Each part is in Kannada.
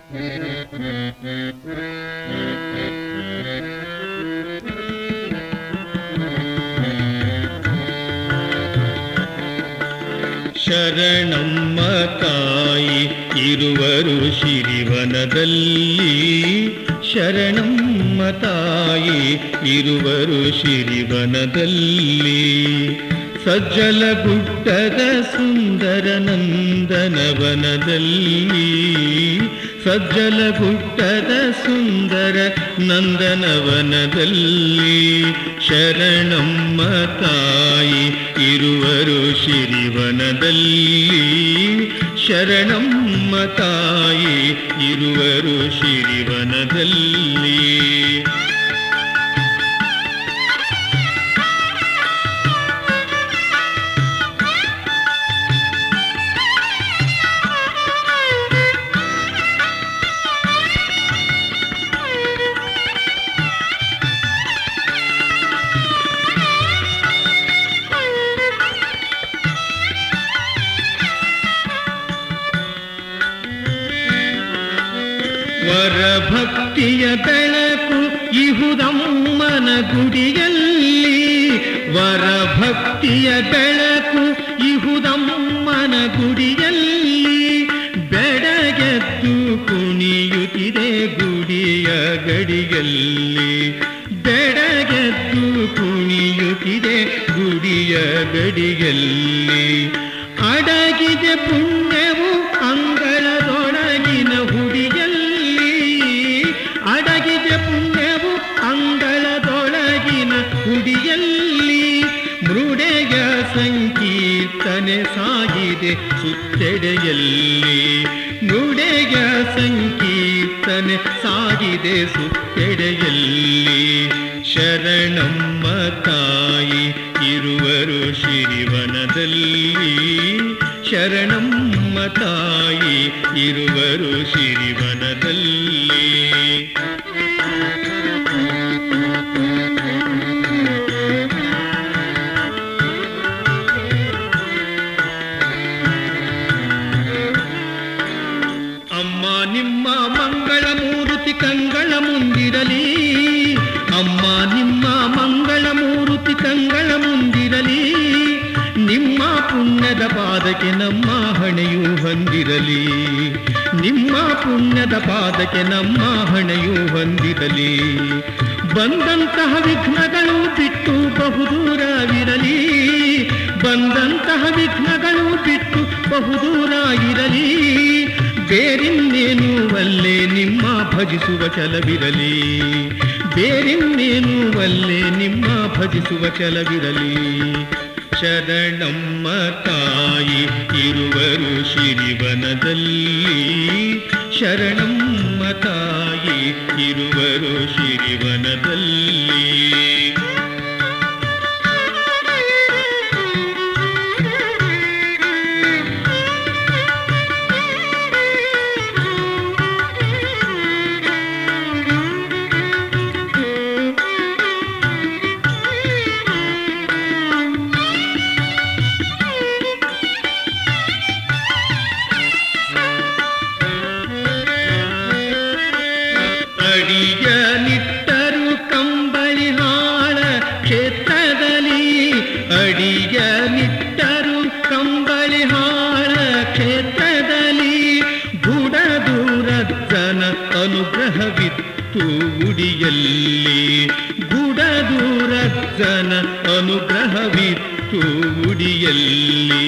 ಶರಣಮ್ಮ ತಾಯಿ ಇರುವರು ಶಿರಿವನದಲ್ಲಿ ಶರಣಮ್ಮ ತಾಯಿ ಇರುವರು ಶಿರಿವನದಲ್ಲಿ ಸಜ್ಜಲ ಗುಡ್ಡದ ಸುಂದರ ನಂದನವನದಲ್ಲಿ ಸಜ್ಜಲ ಗುಡ್ಡದ ಸುಂದರ ನಂದನವನದಲ್ಲಿ ಶರಣಮ್ಮ ತಾಯಿ ಇರುವರು ಶಿರಿವನದಲ್ಲಿ ಶರಣಮ್ಮ ತಾಯಿ ಇರುವರು ಶಿರಿವನದಲ್ಲಿ ವರಭಕ್ತಿಯ ಬೆಳಕು ಇಹುದಮ್ಮನ ಗುಡಿಯಲ್ಲಿ ವರಭಕ್ತಿಯ ಬೆಳಕು ಇಹುದಮ್ಮನ ಗುಡಿಯಲ್ಲಿ ಬೆಡಗೆದ್ದು ಕುಣಿಯುತ್ತಿದೆ ಗುಡಿಯ ಗಡಿಯಲ್ಲಿ ಬೆಡಗೆದ್ದು ಕುಣಿಯುತ್ತಿದೆ ಗುಡಿಯ ಗಡಿಯಲ್ಲಿ ಅಡಗಿದೆ ಪುಣ್ಯವು ಅಂಗಳದೊಳಗಿನ ಹುಡಿಯಲ್ಲಿ ಅಡಗಿದೆ ಪುಣ್ಯವು ಅಂಗಳದೊಳಗಿನ ಹುಡಿಯಲ್ಲಿ ಮೃಡೆಯ ಸಂಕೀರ್ತನೆ ಸಾಗಿದೆ ಸುತ್ತೆಡೆಯಲ್ಲಿ ಮೃಡೆಯ ಸಂಕೀರ್ತನೆ ಸಾಗಿದೆ ಸುತ್ತೆಡೆಯಲ್ಲಿ ಶರಣಮ್ಮ ತಾಯಿ ಇರುವರು ಶಿರಿವನದಲ್ಲಿ ಶರಣಮ್ಮ ತಾಯಿ ಇರುವರು ಶಿರಿವನದಲ್ಲಿ ಅಮ್ಮ ನಿಮ್ಮ ಮಂಗಳ ಮೂರುತಿ ಕಂಗಳ ಮುಂದಿರಲಿ ಅಮ್ಮ ನಿಮ್ಮ ಮಂಗಳ ಮೂರುತಿ ಕಂಗಳ ಮುಂದಿರಲಿ ನಿಮ್ಮ ಪುಣ್ಯದ ಪಾದಕ್ಕೆ ನಮ್ಮ ಹಣೆಯೂ ಹೊಂದಿರಲಿ ನಿಮ್ಮ ಪುಣ್ಯದ ಪಾದಕ್ಕೆ ನಮ್ಮ ಹಣೆಯೂ ಹೊಂದಿರಲಿ ಬಂದಂತಹ ವಿಘ್ನಗಳು ಬಿಟ್ಟು ಬಹುದೂರವಿರಲಿ ಬಂದಂತಹ ವಿಘ್ನಗಳು ಬಿಟ್ಟು ಬಹುದೂರ ಇರಲಿ ಬೇರಿನ್ನೇನು ಅಲ್ಲೇ ನಿಮ್ಮ ಭಜಿಸುವ ಛಲವಿರಲಿ ಬೇರಿನ್ನೇನು ಅಲ್ಲೇ ನಿಮ್ಮ ಭಜಿಸುವ ಛಲವಿರಲಿ ಶರಣಮ್ಮ ತಾಯಿ ಇರುವರು ಶಿರಿವನದಲ್ಲಿ ಶರಣಮ್ಮ ತಾಯಿ ಇರುವರು ಶಿರಿವನದಲ್ಲಿ ಅಡಿಯ ನಿಟ್ಟರು ಕಂಬಳಿ ಹಾಳ ಕ್ಷೇತ್ರದಲ್ಲಿ ಅಡಿಯ ನಿಟ್ಟರು ಕಂಬಳಿ ಹಾಳ ಕ್ಷೇತ್ರದಲ್ಲಿ ಬುಡ ದೂರದ್ದನ ಅನುಗ್ರಹವಿತ್ತು ಉಡಿಯಲ್ಲಿ ಬುಡ ದೂರದ್ದನ ಅನುಗ್ರಹವಿತ್ತು ಉಡಿಯಲ್ಲಿ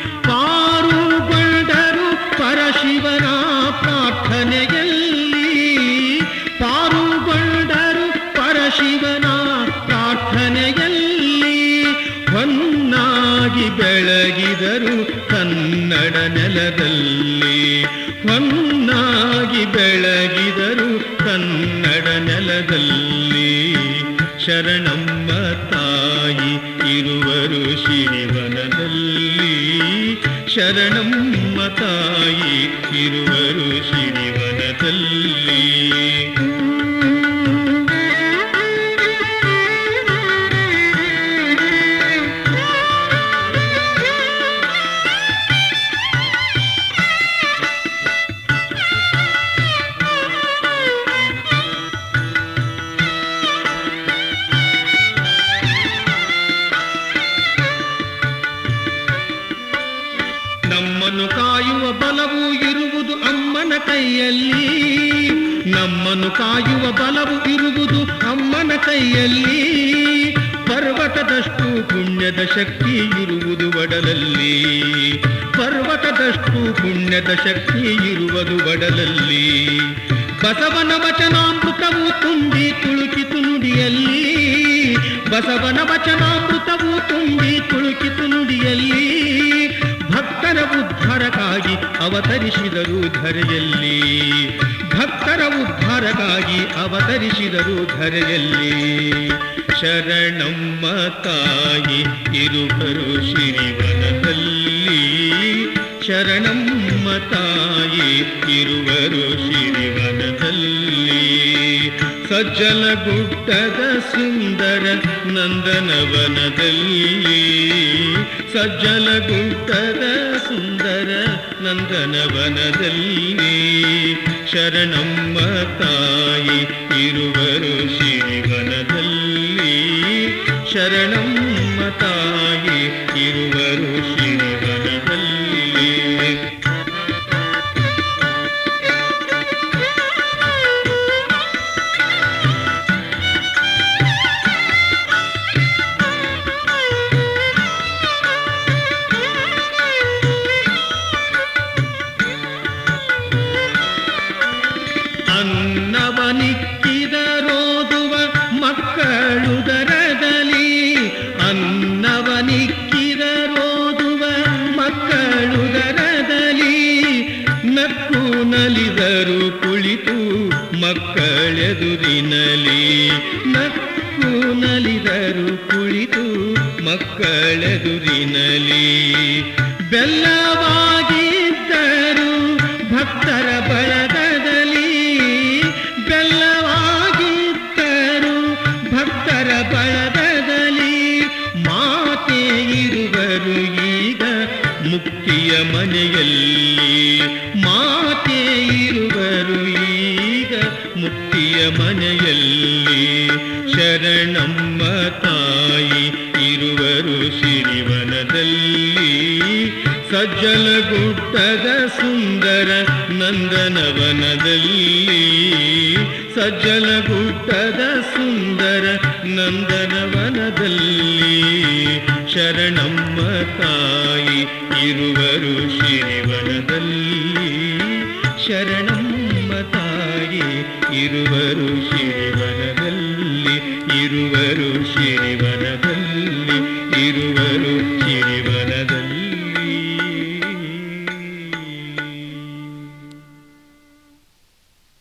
ಪಾರುಗೊಂಡರು ಪರಶಿವನ ಪ್ರಾರ್ಥನೆಯಲ್ಲಿ ಪಾರುಗೊಂಡರು ಪರಶಿವನ ಪ್ರಾರ್ಥನೆಯಲ್ಲಿ ಹೊನ್ನಾಗಿ ಬೆಳಗಿದರು ಕನ್ನಡ ನೆಲದಲ್ಲಿ ಹೊನ್ನಾಗಿ ಬೆಳಗಿದರು ಕನ್ನಡ ನೆಲದಲ್ಲಿ ಶರಣಮ್ಮ ತಾಯಿ ಇರುವರು ಶಿರಿವನದಲ್ಲಿ ಶರಣಮ್ಮ ತಾಯಿ ಇರುವರು ಶಿರಿವನದಲ್ಲಿ ನಮ್ಮನ್ನು ಕಾಯುವ ಬಲವು ಇರುವುದು ಅಮ್ಮನ ಕೈಯಲ್ಲಿ ನಮ್ಮನ್ನು ಕಾಯುವ ಬಲವು ಇರುವುದು ಅಮ್ಮನ ಕೈಯಲ್ಲಿ ಪರ್ವತದಷ್ಟು ಪುಣ್ಯದ ಶಕ್ತಿ ಇರುವುದು ಒಡಲಲ್ಲಿ ಪರ್ವತದಷ್ಟು ಪುಣ್ಯದ ಶಕ್ತಿ ಇರುವುದು ಒಡಲಲ್ಲಿ ಬಸವನ ವಚನಾಮೃತವು ತುಂಬಿ ತುಳುಕಿತು ನುಡಿಯಲ್ಲಿ ಬಸವನ ವಚನಾಮೃತವು ತುಂಬಿ ತುಳುಕಿತು ನುಡಿಯಲ್ಲಿ ಭಕ್ತರ ಉದ್ಧಾರಕ್ಕಾಗಿ ಅವತರಿಸಿದರು ಧರೆಯಲ್ಲಿ ಭಕ್ತರ ಉದ್ಧಾರಕ್ಕಾಗಿ ಅವತರಿಸಿದರು ಧರೆಯಲ್ಲಿ ಶರಣಮ್ಮ ತಾಯಿ ಇರುವರು ಶಿರಿವನದಲ್ಲಿ ಶರಣಮ್ಮ ತಾಯಿ ಇರುವರು ಶಿರಿವನದಲ್ಲಿ ಸಜ್ಜಲ ಗುಡ್ಡದ ಸುಂದರ ನಂದನವನದಲ್ಲಿ ಸಜ್ಜಲ ಗುಡ್ಡದ ಸುಂದರ ನಂದನವನದಲ್ಲಿ ಶರಣಮ್ಮ ತಾಯಿ ಇರುವರು ಶಿರಿವನದಲ್ಲಿ ಶರಣಮ್ಮ ತಾಯಿ ಇರುವರು ಶಿರಿವನದಲ್ಲಿ ಅನ್ನವನಿಕ್ಕಿದರೋದುವ ಮಕ್ಕಳು ದರದಲ್ಲಿ ಅನ್ನವನಿಕ್ಕಿದರೋದುವ ಮಕ್ಕಳು ದರದಲ್ಲಿ ನಕ್ಕು ನಲಿದರು ಕುಳಿತು ಮಕ್ಕಳೆದುರಿನಲಿ ನಕ್ಕು ನಲಿದರು ಕುಳಿತು ಮಕ್ಕಳೆದುರಿನಲಿ ಬೆಲ್ಲವಾಗಿದ್ದರು ಭಕ್ತರ ಬಳಗದಲ್ಲಿ ಬೆಲ್ಲವಾಗಿದ್ದರು ಭಕ್ತರ ಬಳಗದಲ್ಲಿ ಮಾತೆ ಇರುವರು ಈಗ ಮುಕ್ತಿಯ ಮನೆಯಲ್ಲಿ ಮಾತೆ ಇರುವರು ಈಗ ಮುಕ್ತಿಯ ಮನೆಯಲ್ಲಿ ಶರಣಮ್ಮ ತಾಯಿ ಇರುವರು ಸಿರಿವನದಲ್ಲಿ ಸಜ್ಜಲ ಗುಡ್ಡದ ಸುಂದರ ನಂದನವನದಲ್ಲಿ ಸಜ್ಜಲ ಗುಡ್ಡದ ಸುಂದರ ನಂದನವನದಲ್ಲಿ ಶರಣಮ್ಮ ತಾಯಿ ಇರುವರು ಶಿರಿವನದಲ್ಲಿ ಶರಣಮ್ಮ ತಾಯಿ ಇರುವರು ಶಿರಿವನದಲ್ಲಿ